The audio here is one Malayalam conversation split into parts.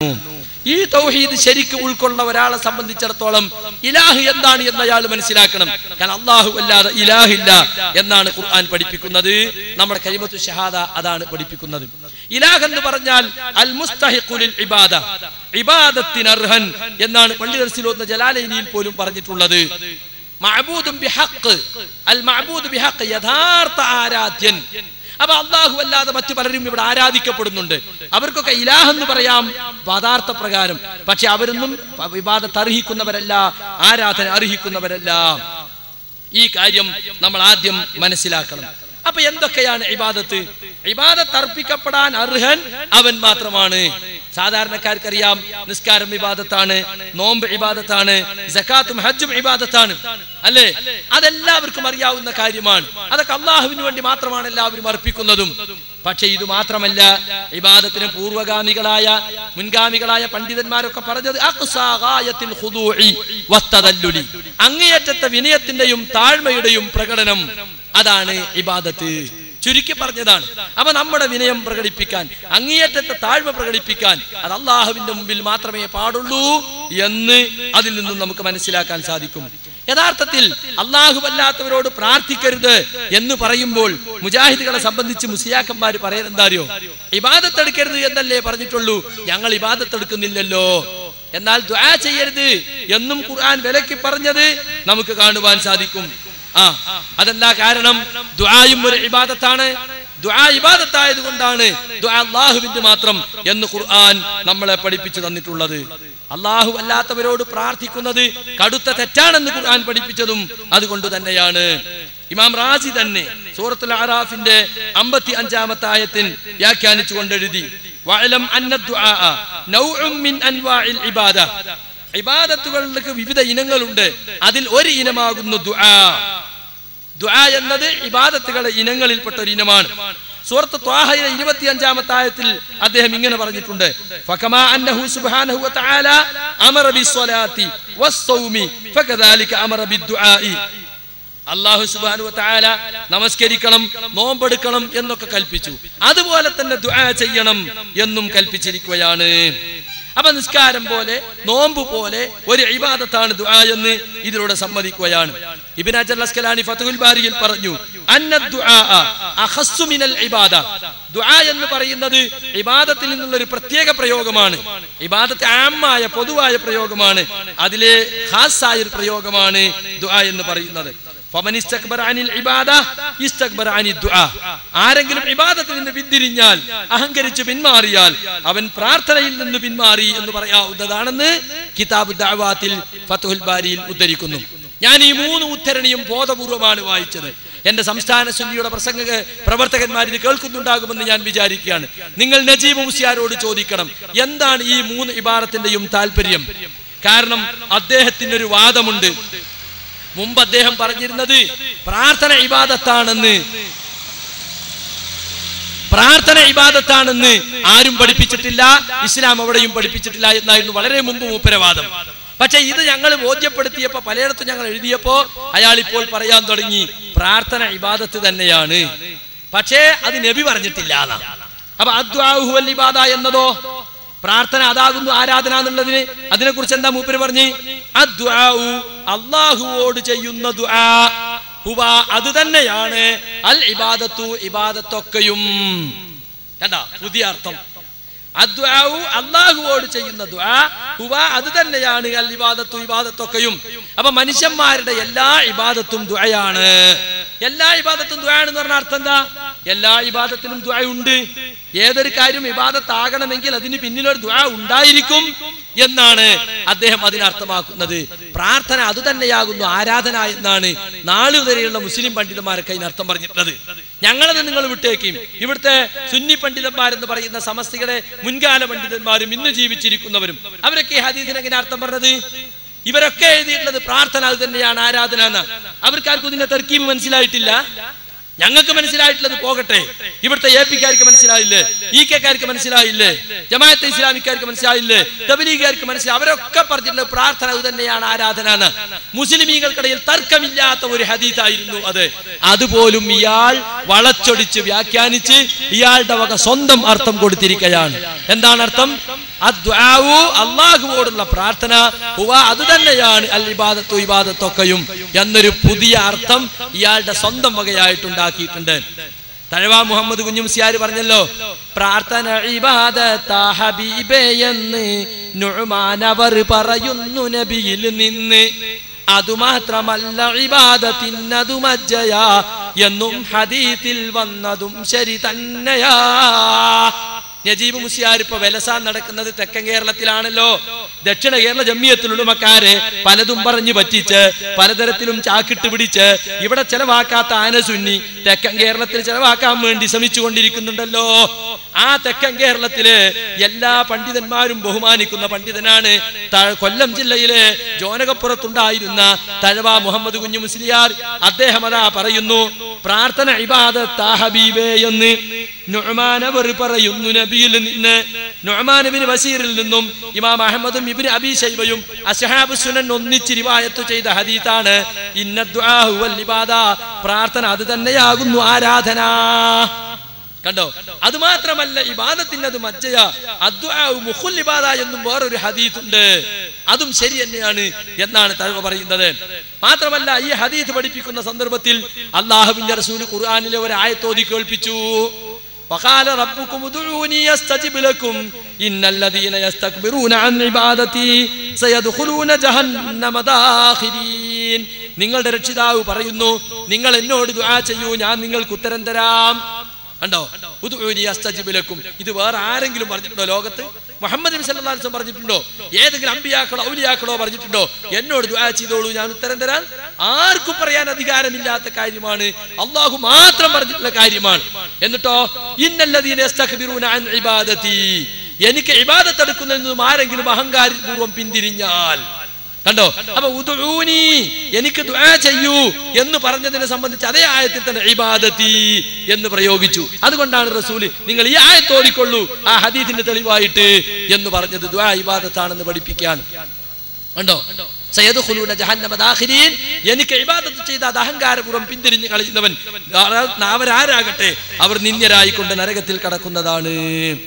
ഈ തൗഹീദ് ശരിക്ക് ഉൾക്കൊള്ള ഒരാളെ സംബന്ധിച്ചിടത്തോളം ഇലാഹ് എന്താണ് എന്ന് അയാൾ മനസ്സിലാക്കണം കാരണം അള്ളാഹു അല്ലാതെ ഇലാഹില്ല എന്നാണ് ഖുർആൻ പഠിപ്പിക്കുന്നത് നമ്മുടെ കരിമത്തു ഷഹാദ അതാണ് പഠിപ്പിക്കുന്നത് ഇലാഹ് എന്ന് പറഞ്ഞാൽ അൽ മുസ്തഹിഖുലിൽ ഇബാദ ഇബാദത്തിന് അർഹൻ എന്നാണ് പള്ളി ദർസിലോന്ന ജലാലൈനിയിൽ പോലും പറഞ്ഞിട്ടുള്ളത് മഅബൂദും ബിഹഖ് അൽ മഅബൂദ് ബിഹഖ് യഥാർത്ഥ ആരാധ്യൻ അപ്പൊ അള്ളാഹു അല്ലാതെ മറ്റു പലരും ഇവിടെ ആരാധിക്കപ്പെടുന്നുണ്ട് അവർക്കൊക്കെ ഇലാഹ് എന്ന് പറയാം പദാർത്ഥ പ്രകാരം പക്ഷെ അവരൊന്നും വിവാദത്ത് അർഹിക്കുന്നവരല്ല ആരാധന അർഹിക്കുന്നവരല്ല ഈ കാര്യം നമ്മൾ ആദ്യം മനസ്സിലാക്കണം അപ്പൊ എന്തൊക്കെയാണ് ഇബാദത്ത് ഇബാദത്ത് അർപ്പിക്കപ്പെടാൻ അർഹൻ അവൻ മാത്രമാണ് സാധാരണക്കാർക്കറിയാം നിസ്കാരം ഇബാദത്താണ് നോമ്പ് ഇബാദത്താണ് സക്കാത്തും ഹജ്ജും ഇബാദത്താണ് അല്ലേ അതെല്ലാവർക്കും അറിയാവുന്ന കാര്യമാണ് അതൊക്കെ അള്ളാഹുവിന് വേണ്ടി മാത്രമാണ് എല്ലാവരും അർപ്പിക്കുന്നതും പക്ഷെ ഇത് മാത്രമല്ല ഇബാദത്തിന് പൂർവഗാമികളായ മുൻഗാമികളായ പണ്ഡിതന്മാരൊക്കെ പറഞ്ഞത് അഖ്സാ ഗായത്തിൽ ഖുദൂഇ വത്തദല്ലുലി. അങ്ങേയറ്റത്തെ വിനയത്തിന്റെയും താഴ്മയുടെയും പ്രകടനം അതാണ് ഇബാദത്ത് ചുരുക്കി പറഞ്ഞതാണ് അപ്പൊ നമ്മുടെ വിനയം പ്രകടിപ്പിക്കാൻ അങ്ങേയറ്റത്തെ താഴ്മ പ്രകടിപ്പിക്കാൻ അത് അള്ളാഹുവിന്റെ മുമ്പിൽ മാത്രമേ പാടുള്ളൂ എന്ന് അതിൽ നിന്നും നമുക്ക് മനസ്സിലാക്കാൻ സാധിക്കും യഥാർത്ഥത്തിൽ അള്ളാഹു അല്ലാത്തവരോട് പ്രാർത്ഥിക്കരുത് എന്ന് പറയുമ്പോൾ മുജാഹിദുകളെ സംബന്ധിച്ച് മുസിയാക്കന്മാർ പറയുന്നത് എന്താ അറിയോ ഇബാദത്തെടുക്കരുത് എന്നല്ലേ പറഞ്ഞിട്ടുള്ളൂ ഞങ്ങൾ ഇബാദത്തെടുക്കുന്നില്ലല്ലോ എന്നാൽ ദ്വാ ചെയ്യരുത് എന്നും ഖുർആൻ വിലക്കി പറഞ്ഞത് നമുക്ക് കാണുവാൻ സാധിക്കും ആ അതെന്താ കാരണം ദ്വായും ഒരു ഇബാദത്താണ് ദ്വാ ഇബാദത്തായത് കൊണ്ടാണ് ദ്വാ അള്ളാഹുവിന്റെ മാത്രം എന്ന് ഖുർആൻ നമ്മളെ പഠിപ്പിച്ചു തന്നിട്ടുള്ളത് അള്ളാഹു അല്ലാത്തവരോട് പ്രാർത്ഥിക്കുന്നത് കടുത്ത തെറ്റാണെന്ന് ഖുർആൻ പഠിപ്പിച്ചതും അതുകൊണ്ട് തന്നെയാണ് ഇമാം റാസി തന്നെ സൂറത്തുൽ അറാഫിന്റെ അമ്പത്തി അഞ്ചാമത്തെ ആയത്തിൽ വ്യാഖ്യാനിച്ചു കൊണ്ടെഴുതി വഅലം അന്ന ദുആ നൗഉം മിൻ അൻവാഇൽ ഇബാദ ഇബാദത്തുകൾക്ക് വിവിധ ഇനങ്ങളുണ്ട് അതിൽ ഒരു ഇനമാകുന്നു ദുആ ദുആ എന്നത് ഇബാദത്തുകളെ ഇനങ്ങളിൽപ്പെട്ട ഒരു ഇനമാണ് സൂറത്ത് ത്വാഹയിലെ ഇരുപത്തിയഞ്ചാമത്തെ ആയത്തിൽ അദ്ദേഹം ഇങ്ങനെ പറഞ്ഞിട്ടുണ്ട് ഫകമാ അന്നഹു സുബ്ഹാനഹു വതആല അമറ ബിസ്സലാത്തി വസ്സൗമി ഫകദാലിക അമറ ബിദ്ദുആഇ അള്ളാഹു സുബ്ഹാനഹു വതആല നമസ്കരിക്കണം നോമ്പെടുക്കണം എന്നൊക്കെ കൽപ്പിച്ചു അതുപോലെ തന്നെ ദുആ ചെയ്യണം എന്നും കൽപ്പിച്ചിരിക്കുകയാണ് അപ്പൊ നിസ്കാരം പോലെ നോമ്പ് പോലെ ഒരു ഇബാദത്താണ് ദുആ എന്ന് ഇതിലൂടെ സമ്മതിക്കുകയാണ് ഇബ്നു അജർ അസ്കലാനി ഫതഹുൽ ബാരിയിൽ പറഞ്ഞു അന്ന ദുആ അഖസ്സു മിനൽ ഇബാദ ദുആ എന്ന് പറയുന്നത് ഇബാദത്തിൽ നിന്നുള്ള ഒരു പ്രത്യേക പ്രയോഗമാണ് ഇബാദത്ത് ആമായ പൊതുവായ പ്രയോഗമാണ് അതിലെ ഖാസായ ഒരു പ്രയോഗമാണ് ദുആ എന്ന് പറയുന്നത് ഫമൻ ഇസ്തക്ബറ അനിൽ ഇബാദ ഇസ്തക്ബറ അനി ദുആ ആരെങ്കിലും ഇബാദത്തിൽ നിന്ന് പിന്തിരിഞ്ഞാൽ അഹങ്കരിച്ച് പിന്മാറിയാൽ അവൻ പ്രാർത്ഥനയിൽ നിന്ന് പിന്മാറി എന്ന് പറയാവുന്നതാണെന്ന് കിതാബ് ദഅവാത്തിൽ ഫത്ഹുൽ ബാരിയിൽ ഉദ്ധരിക്കുന്നു ഞാൻ ഈ മൂന്ന് ഉദ്ധരണിയും ബോധപൂർവമാണ് വായിച്ചത് എന്റെ സംസ്ഥാന സുന്നിയുടെ പ്രസംഗ പ്രവർത്തകന്മാർ ഇത് കേൾക്കുന്നുണ്ടാകുമെന്ന് ഞാൻ വിചാരിക്കുകയാണ് നിങ്ങൾ നജീബ് മുസിയാരോട് ചോദിക്കണം എന്താണ് ഈ മൂന്ന് ഇബാറത്തിന്റെയും താല്പര്യം കാരണം അദ്ദേഹത്തിന് ഒരു വാദമുണ്ട് മുമ്പ് അദ്ദേഹം പറഞ്ഞിരുന്നത് പ്രാർത്ഥന ഇബാദത്താണെന്ന് പ്രാർത്ഥന ഇബാദത്താണെന്ന് ആരും പഠിപ്പിച്ചിട്ടില്ല ഇസ്ലാം അവിടെയും പഠിപ്പിച്ചിട്ടില്ല എന്നായിരുന്നു വളരെ മുമ്പ് മൂപ്പരവാദം പക്ഷെ ഇത് ഞങ്ങൾ ബോധ്യപ്പെടുത്തിയപ്പോ പലയിടത്തും ഞങ്ങൾ എഴുതിയപ്പോ അയാൾ ഇപ്പോൾ പറയാൻ തുടങ്ങി പ്രാർത്ഥന ഇബാദത്ത് തന്നെയാണ് പക്ഷേ അത് നബി പറഞ്ഞിട്ടില്ല എന്നാ. അപ്പൊ അദ്വാഹുവൽ ഇബാദ എന്നതോ പ്രാർത്ഥന അതാകുന്നു ആരാധന എന്നുള്ളതിന് അതിനെ കുറിച്ച് എന്താ മൂപ്പര് പറഞ്ഞ് അദ്വാഉ അള്ളാഹുവോട് ചെയ്യുന്ന ദുആ ഹുവ അത് തന്നെയാണ് അൽ ഇബാദത്തു ഇബാദത്തൊക്കെയും കണ്ടാ പുതിയ അർത്ഥം അദ്വാഉ അള്ളാഹുവോട് ചെയ്യുന്ന ദുആ ഹുവ അത് തന്നെയാണ് അൽ ഇബാദത്തു ഇബാദത്തൊക്കെയും അപ്പൊ മനുഷ്യന്മാരുടെ എല്ലാ ഇബാദത്തും ദുആയാണ് എല്ലാ ഇബാദത്തും ദുആണെന്ന് പറഞ്ഞ അർത്ഥം എന്താ എല്ലാ ഇബാദത്തിനും ദുആ ഉണ്ട് ഏതൊരു കാര്യം ഇബാദത്താകണമെങ്കിൽ അതിന് പിന്നിലൊരു ദുആ ഉണ്ടായിരിക്കും എന്നാണ് അദ്ദേഹം അതിനർത്ഥമാക്കുന്നത് പ്രാർത്ഥന അത് തന്നെയാകുന്നു ആരാധന എന്നാണ് നാളുവരെയുള്ള മുസ്ലിം പണ്ഡിതന്മാരൊക്കെ അതിനർത്ഥം പറഞ്ഞിട്ടുള്ളത് ഞങ്ങളത് നിങ്ങൾ വിട്ടേക്കും ഇവിടുത്തെ സുന്നി പണ്ഡിതന്മാരെന്ന് പറയുന്ന സമസ്തികളെ മുൻകാല പണ്ഡിതന്മാരും ഇന്ന് ജീവിച്ചിരിക്കുന്നവരും അവരൊക്കെ ഈ ഹദീസിന് എങ്ങനെ അർത്ഥം പറഞ്ഞത് ഇവരൊക്കെ എഴുതിയിട്ടുള്ളത് പ്രാർത്ഥന അത് തന്നെയാണ് ആരാധന എന്ന് അവർക്കാർക്കും ഇതിന്റെ തെർക്കീം മനസ്സിലായിട്ടില്ല ഞങ്ങൾക്ക് മനസ്സിലായിട്ടുള്ളത് പോകട്ടെ ഇവിടുത്തെ എ പിക്കാർക്ക് മനസ്സിലായില്ലേ ഇ കെക്കാർക്ക് മനസ്സിലായില്ലേ ജമാഅത്തെ ഇസ്ലാമിക്കാർക്ക് മനസ്സിലായില്ലേ തബലീഗുകാർക്ക് മനസ്സിലായി അവരൊക്കെ പറഞ്ഞിട്ടുള്ളത് പ്രാർത്ഥന അത് തന്നെയാണ് ആരാധന എന്ന് മുസ്ലിമീങ്ങൾക്കിടയിൽ തർക്കമില്ലാത്ത ഒരു ഹദീസായിരുന്നു അത് അതുപോലും ഇയാൾ വളച്ചൊടിച്ച് വ്യാഖ്യാനിച്ച് ഇയാളുടെ വക സ്വന്തം അർത്ഥം കൊടുത്തിരിക്കുകയാണ് എന്താണ് അർത്ഥം അദ്ദുആഉ അള്ളാഹുവോടുള്ള പ്രാർത്ഥന ഹുവ അത് തന്നെയാണ് അൽ ഇബാദത്തു ഇബാദത്തൊക്കെയും എന്നൊരു പുതിയ അർത്ഥം ഇയാളുടെ സ്വന്തം വകയായിട്ടുണ്ടാക്കിയിട്ടുണ്ട് തഴവ മുഹമ്മദ് കുഞ്ഞുംസിയാർ പറഞ്ഞല്ലോ പ്രാർത്ഥന ഇബാദത്താ ഹബീബേ എന്ന് നുഅ്മാനവർ പറയുന്നു നബിയിൽ നിന്ന് അതുമാത്രമല്ല ഇബാദത്തിനതു മജ്ജയാ എന്നും ഹദീത്തിൽ വന്നതും ശരി തന്നെയാ നജീബ് മുസിയാർ ഇപ്പൊ വെലസാൻ നടക്കുന്നത് തെക്കൻ കേരളത്തിലാണല്ലോ ദക്ഷിണ കേരള ജമ്മിയത്തിലുള്ളമക്കാരെ പലതും പറഞ്ഞു പറ്റിച്ച് പലതരത്തിലും ചാക്കിട്ട് പിടിച്ച് ഇവിടെ ചെലവാക്കാത്ത ആനസുന്നി തെക്കൻ കേരളത്തിൽ ചെലവാക്കാൻ വേണ്ടി ശ്രമിച്ചുകൊണ്ടിരിക്കുന്നുണ്ടല്ലോ ആ തെക്കൻ കേരളത്തില് എല്ലാ പണ്ഡിതന്മാരും ബഹുമാനിക്കുന്ന പണ്ഡിതനാണ് ത- കൊല്ലം ജില്ലയിലെ ജോനകപ്പുറത്തുണ്ടായിരുന്ന തഴവ മുഹമ്മദ് കുഞ്ഞു മുസ്ലിയാർ അദ്ദേഹം അതാ പറയുന്നു പ്രാർത്ഥന ഇബാദത്താ ഹബീബേ എന്ന് നുഅ്മാനവർ പറയുന്നു നബിയിൽ നിന്ന് നുഅ്മാൻ ഇബ്നു ബസീറിൽ നിന്നും ഇമാം അഹമ്മദും ഇബ്നു അബീ ശൈബയും അസ്ഹാബ് സുനൻ ഒന്നിച്ച് റിവായത്ത് ചെയ്ത ഹദീത്താണ് ഇന്ന ദുആഹു വൽ ഇബാദ പ്രാർത്ഥന അത് തന്നെയാകുന്നു ആരാധന കണ്ടോ അത് മാത്രമല്ല ഇബാദത്തിന് അത് മജ്ജയ അദ്ദുആഉ മുഖുൽ ഇബാദ എന്നും വേറൊരു ഹദീത്ത് ഉണ്ട് അതും ശരി തന്നെയാണ് എന്നാണ് തഴവ പറയുന്നത് മാത്രമല്ല ഈ ഹദീത്ത് പഠിപ്പിക്കുന്ന സന്ദർഭത്തിൽ അള്ളാഹുവിന്റെ റസൂൽ ഖുർആനിലെ ഒരു ആയത്തോതി കേൾപ്പിച്ചു وقال ربكم ادعوني استجب لكم ان الذين يستكبرون عن عبادتي سيدخلون جهنم داخرين നിങ്ങളുടെ രക്ഷിതാവ് പറയുന്നു നിങ്ങൾ എന്നോട് ദുആ ചെയ്യൂ ഞാൻ നിങ്ങൾക്ക് ഉത്തരം തരാം കണ്ടോ ഉദ്ഉനി അസ്തജിബ് ലക്കും ഇത് വേറെ ആരെങ്കിലും പറഞ്ഞിട്ടുണ്ടോ ലോകത്ത് മുഹമ്മദ് നബി സല്ലല്ലാഹു അലൈഹി വസല്ലം പറഞ്ഞിട്ടുണ്ടോ ഏതെങ്കിലും അമ്പിയാക്കളോ ഔലിയാക്കളോ പറഞ്ഞിട്ടുണ്ടോ എന്നോട് ദുആ ചെയ്തോളൂ ഞാൻ ഉത്തരം തരാൻ ആർക്കും പറയാൻ അധികാരമില്ലാത്ത കാര്യമാണ് അള്ളാഹു മാത്രം പറഞ്ഞിട്ടുള്ള കാര്യമാണ് എന്നിട്ടോ ഇന്നല്ലദീന യസ്തക്ബിറൂന അൻ ഇബാദതി എനിക്ക് ഇബാദത്ത് എടുക്കുന്നതിൽ നിന്നും ആരെങ്കിലും അഹങ്കാരപൂർവ്വം പിന്തിരിഞ്ഞാൽ കണ്ടോ അപ്പൊ ഉദൂനി എനിക്ക് ദുആ ചെയ്യൂ എന്ന് പറഞ്ഞതിനെ സംബന്ധിച്ച് അതേ ആയത്തിൽ തന്നെ ഇബാദത്തി എന്ന് പ്രയോഗിച്ചു അതുകൊണ്ടാണ് റസൂല് നിങ്ങൾ ഈ ആയത്ത് ഓടിക്കൊള്ളൂ ആ ഹദീസിന്റെ തെളിവായിട്ട് എന്ന് പറഞ്ഞത് ദുആ ഇബാദത്താണെന്ന് പഠിപ്പിക്കുകയാണ് കണ്ടോ സയ്യദ്ഖുലൂന ജഹന്നമ ദാഖിരീൻ എനിക്ക് ഇബാദത്ത് ചെയ്ത അത് അഹങ്കാരപൂർവ്വം പിന്തിരിഞ്ഞ് കളയുന്നവൻ അവരാരാകട്ടെ അവർ നിന്ദ്യരായിക്കൊണ്ട് നരകത്തിൽ കടക്കുന്നതാണ്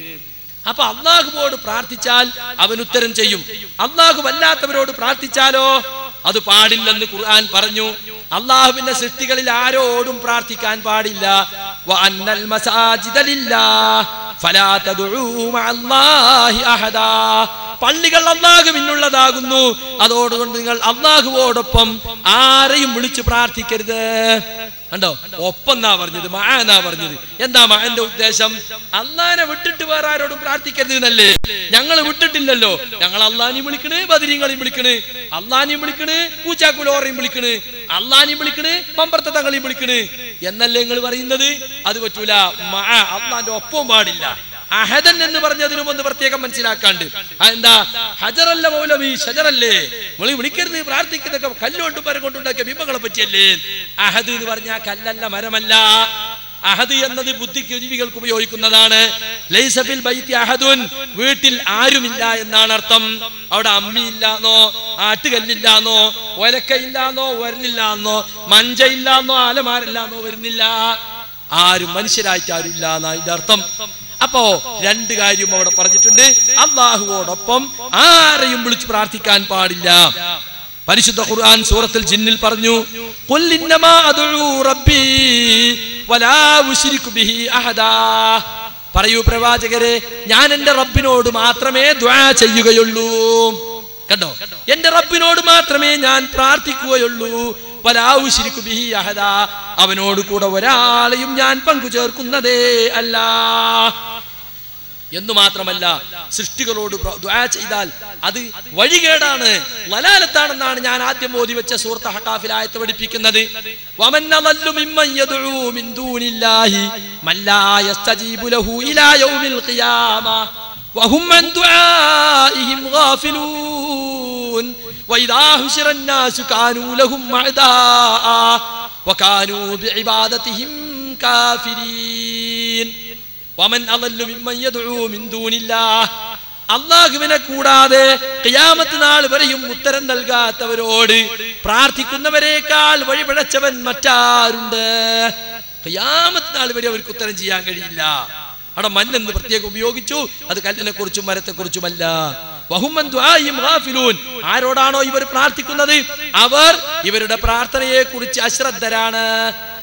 അപ്പൊ അള്ളാഹുവോട് പ്രാർത്ഥിച്ചാൽ അവൻ ഉത്തരം ചെയ്യും അള്ളാഹു വല്ലാത്തവരോട് പ്രാർത്ഥിച്ചാലോ അത് പാടില്ലെന്ന് ഖുർആൻ പറഞ്ഞു അള്ളാഹുവിന്റെ സൃഷ്ടികളിൽ ആരോടും പ്രാർത്ഥിക്കാൻ പാടില്ല വഅന്നൽ മസാജിദ ലില്ലാഹ് ഫലാ തദ്ഉ മഅല്ലാഹി അഹദാ പള്ളികൾ അള്ളാഹുവിനുള്ളതാകുന്നു അതോടുകൊണ്ട് നിങ്ങൾ അള്ളാഹുവോടൊപ്പം ആരെയും വിളിച്ചു പ്രാർത്ഥിക്കരുത് കണ്ടോ ഒപ്പം എന്നാ പറഞ്ഞത് മഴ എന്നാ പറഞ്ഞത് എന്താ മഴന്റെ ഉദ്ദേശം അള്ളാനെ വിട്ടിട്ട് വേറെ ആരോടും പ്രാർത്ഥിക്കരുത് എന്നല്ലേ ഞങ്ങൾ വിട്ടിട്ടില്ലല്ലോ ഞങ്ങൾ അള്ളാനെയും വിളിക്കണ് ബദിരിങ്ങളെയും വിളിക്കണ് അള്ളാനെയും വിളിക്കണ് പൂച്ചാക്കുലോറയും വിളിക്കണ് അള്ളാനെയും വിളിക്കണ് പമ്പർത്ത തങ്ങളെയും വിളിക്കണ് എന്നല്ലേ നിങ്ങൾ പറയുന്നത് അത് പറ്റൂല മഴ അള്ളാന്റെ ഒപ്പവും പാടില്ല അഹദൻ എന്ന് പറഞ്ഞതിനും ഒന്ന് പ്രത്യേകം മനസ്സിലാക്കാണ്ട് ആ എന്താ ഹജറല്ല മൗലവി ഷജറല്ലേ വിളി വിളിക്കരുത് പ്രാർത്ഥിക്കുന്നതൊക്കെ കല്ലുകൊണ്ടും മരം കൊണ്ടുണ്ടാക്കിയ ബിംബങ്ങളെ പറ്റിയല്ലേ അഹദ് എന്ന് പറഞ്ഞാൽ കല്ലല്ല മരമല്ല അഹദ് എന്നത് ബുദ്ധിക്ക് ജീവികൾക്ക് ഉപയോഗിക്കുന്നതാണ് ലൈസഫിൽ ബൈത്തി അഹദുൻ വീട്ടിൽ ആരുമില്ല എന്നാണ് അർത്ഥം അവിടെ അമ്മിയില്ലാന്നോ ആട്ടുകല്ലില്ലാന്നോ ഒലക്കയില്ലാന്നോ വരലില്ലാന്നോ മഞ്ചയില്ലാന്നോ ആലമാരില്ലാന്നോ വരുന്നില്ല ആരും മനുഷ്യരായിട്ട് ആരും ഇല്ല എന്നാ അതിന്റെ അർത്ഥം അപ്പോ രണ്ട് കാര്യം അവിടെ പറഞ്ഞിട്ടുണ്ട് അള്ളാഹുവോടൊപ്പം ആരെയും വിളിച്ച് പ്രാർത്ഥിക്കാൻ പാടില്ല പരിശുദ്ധ ഖുർആൻ സൂറത്തിൽ ജിന്നിൽ പറഞ്ഞു "ഖുൽ ഇന്നമാ അദ്ഉ റബ്ബി വലാ ഉശ്രികു ബിഹി അഹദാ പറയൂ പ്രവാചകരെ ഞാൻ എന്റെ റബ്ബിനോട് മാത്രമേ ദുആ ചെയ്യുകയുള്ളൂ കണ്ടോ എന്റെ റബ്ബിനോട് മാത്രമേ ഞാൻ പ്രാർത്ഥിക്കുകയുള്ളൂ വലാ ഉശ്രികു ബിഹി അഹദാ അവനോട് കൂടെ ഒരാളെയും ഞാൻ പങ്കു ചേർക്കുന്നതേ അല്ല എന്ന് മാത്രമല്ല സൃഷ്ടികളോട് പ്ര- ദുആ ചെയ്താൽ അത് വഴികേടാണ് വലാലത്താണെന്നാണ് ഞാൻ ആദ്യം ഓതി വെച്ച സൂറത്ത് ഹക്കാഫിൽ ആയത്ത് പഠിപ്പിക്കുന്നത് വമൻ അളല്ലു മിമ്മൻ യദ്ഉ മിൻ ദൂനില്ലാഹി മൻ ലാ യസ്തജീബു ലഹു ഇലാ യൗമിൽ ഖിയാമ വഹും അൻ ദുആഇഹിം ഗാഫിലൂൻ വഇദാ ഹുശിറ الناس كانوا لهم أعداء وكانوا بعبادتهم كافرين വമൻ അളല്ലു മിമ്മൻ യദ്ഉ മിൻ ദൂനില്ലാഹ് അള്ളാഹുവിനെ കൂടാതെ ഖിയാമത്ത് നാൾ വരെയും ഉത്തരം നൽകാത്തവരോട് പ്രാർത്ഥിക്കുന്നവരെക്കാൾ വഴിപിഴച്ചവൻ മറ്റാരുണ്ട് ഖിയാമത്ത് നാൾ വരെ അവർക്ക് ഉത്തരം ചെയ്യാൻ കഴിയില്ല അവിടെ മണ്ണെന്ന് പ്രത്യേകം ഉപയോഗിച്ചു അത് കല്ലിനെ കുറിച്ചും മരത്തെ കുറിച്ചുമല്ല വഹുമ്മൻ ദുആഇം ഗാഫിലൂൻ. ആരോടാണോ ഇവർ പ്രാർത്ഥിക്കുന്നത് അവർ ഇവരുടെ പ്രാർത്ഥനയെ കുറിച്ച് അശ്രദ്ധരാണ്